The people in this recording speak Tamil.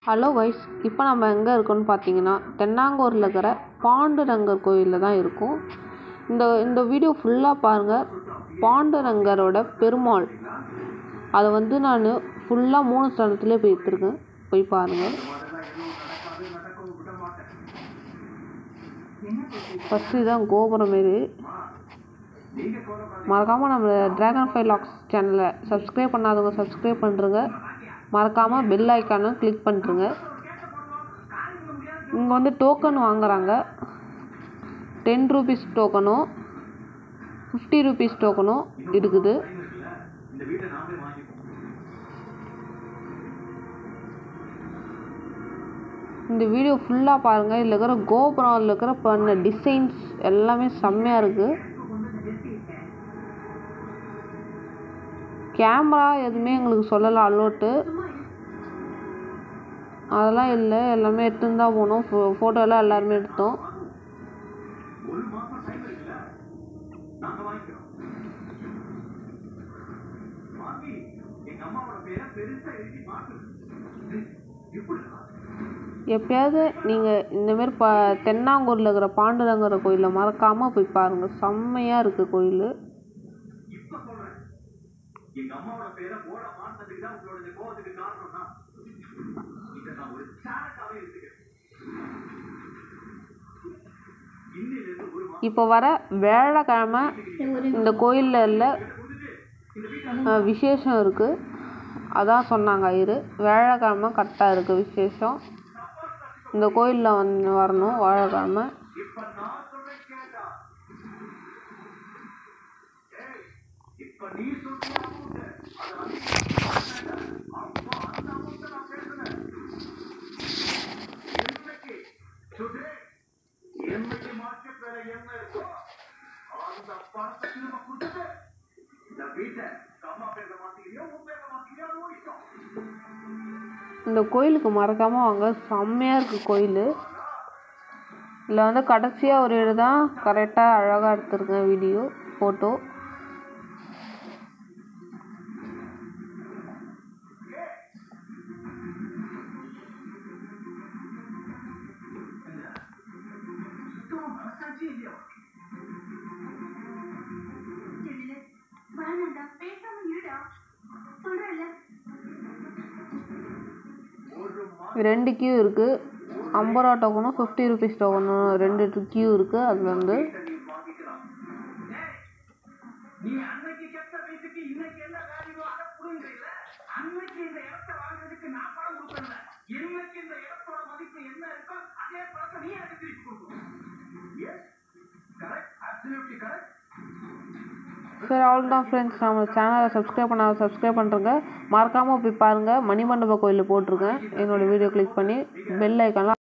ஹலோ வைஸ் இப்போ நம்ம எங்கே இருக்கோம்னு பார்த்தீங்கன்னா தென்னாங்கூரில் இருக்கிற பாண்டுரங்கர் கோயிலில் தான் இருக்கோம் இந்த இந்த வீடியோ ஃபுல்லாக பாருங்கள் பாண்டுரங்கரோட பெருமாள் அதை வந்து நான் ஃபுல்லாக மூணு ஸ்தானத்துலேயே போய் எடுத்துருக்கேன் போய் பாருங்கள் ஃபஸ்ட்டு இதான் கோபுரம் மாரி மறக்காமல் நம்ம ட்ராகன் ஃபை லாக்ஸ் சேனலை சப்ஸ்கிரைப் பண்ணாதவங்க சப்ஸ்கிரைப் பண்ணுறங்க மறக்காமல் பெல் ஐக்கானும் கிளிக் பண்ணிருங்க இங்கே வந்து டோக்கன் வாங்குறாங்க டென் ருபீஸ் டோக்கனும் ஃபிஃப்டி ருபீஸ் டோக்கனும் இருக்குது இந்த வீடியோ ஃபுல்லாக பாருங்கள் இதில் இருக்கிற கோபுரம் இருக்கிற பண்ண டிசைன்ஸ் எல்லாமே செம்மையாக இருக்குது கேமரா எதுவுமே எங்களுக்கு சொல்லலை அலோட்டு அதெல்லாம் இல்லை எல்லாமே எடுத்துன்னு தான் போனோம் ஃபோ ஃபோட்டோலாம் எல்லாருமே எடுத்தோம் எப்பயாவது நீங்கள் இந்தமாரி ப தென்னாங்கூரில் இருக்கிற பாண்டுரங்கர கோயிலில் மறக்காமல் போய் பாருங்கள் செம்மையாக இருக்குது கோயில் எங்க அம்மாவோட பேரை போட மாட்டதுக்கு தான் உங்களோட இந்த கோவத்துக்கு காரணம்னா இதை நான் ஒரு சேலட்டாவே எடுத்துக்கிறேன் இன்னிலிருந்து ஒரு மாசம் இப்போ வர வேலைக்கிழமை இந்த கோயிலில் இல்லை அஹ், விசேஷம் இருக்குது அதான் சொன்னாங்க ஐயரு வேலைக்கிழமை கரெக்டாக இருக்குது விசேஷம் இந்த கோயிலில் வந்து வரணும் வாழைக்கிழமை இப்ப நான் சொல்றேன் கேட்டா ஏய், இப்ப நீ சொல்றியா அமௌண்ட் அது அப்போ அந்த அமௌண்ட் நான் பேசுறேன் என்னைக்கு டுடே என்னைக்கு மார்க்கெட் வேலை என்ன இருக்கோ அந்த பணத்தை திரும்ப கொடுத்துட்டு இந்த வீட்டை அம்மா பேச மாட்டேங்கிறியோ உன் பேச மாட்டேங்கிறியோ அது உன் இஷ்டம் இந்த கோயிலுக்கு மறக்காமல் வாங்க செம்மையாக இருக்குது கோயில் இதில் வந்து கடைசியாக ஒரு இடம் தான் கரெக்டாக அழகாக எடுத்திருக்கேன் வீடியோ ஃபோட்டோ சுத்தமா மனசாட்சி இல்லையா தெரியல வேணாண்டா பேசாம இருடா சொல்றேன்ல ரெண்டு கியூ இருக்குது ஐம்பது ரூபா டோக்கனும் ஃபிஃப்டி ருபீஸ் டோக்கனும் ரெண்டு கியூ இருக்குது அது வந்து நீ வாங்கிக்கலாம் ஏய், நீ அன்னைக்கு கெட்ட வயசுக்கு இன்னைக்கு என்ன வேல்யூ அதை புரியுறீல்ல அன்னைக்கு இந்த இடத்தை வாங்குறதுக்கு நான் பணம் கொடுக்கல இன்னைக்கு இந்த இடத்தோட மதிப்பு என்ன இருக்கோ அதே பணத்தை நீ எனக்கு திருப்பி கொடுக்கணும் எஸ் கரெக்ட் அப்சல்யூட்லி கரெக்ட் சரி அவ்வளோதான் ஃப்ரெண்ட்ஸ் நம்ம சேனலை சப்ஸ்கிரைப் பண்ணாத சப்ஸ்கிரைப் பண்ணுறங்க மறக்காமல் போய் பாருங்கள் மணிமண்டப கோயிலில் போட்டிருக்கேன் என்னோடய வீடியோ கிளிக் பண்ணி பெல் ஐக்கான்லாம்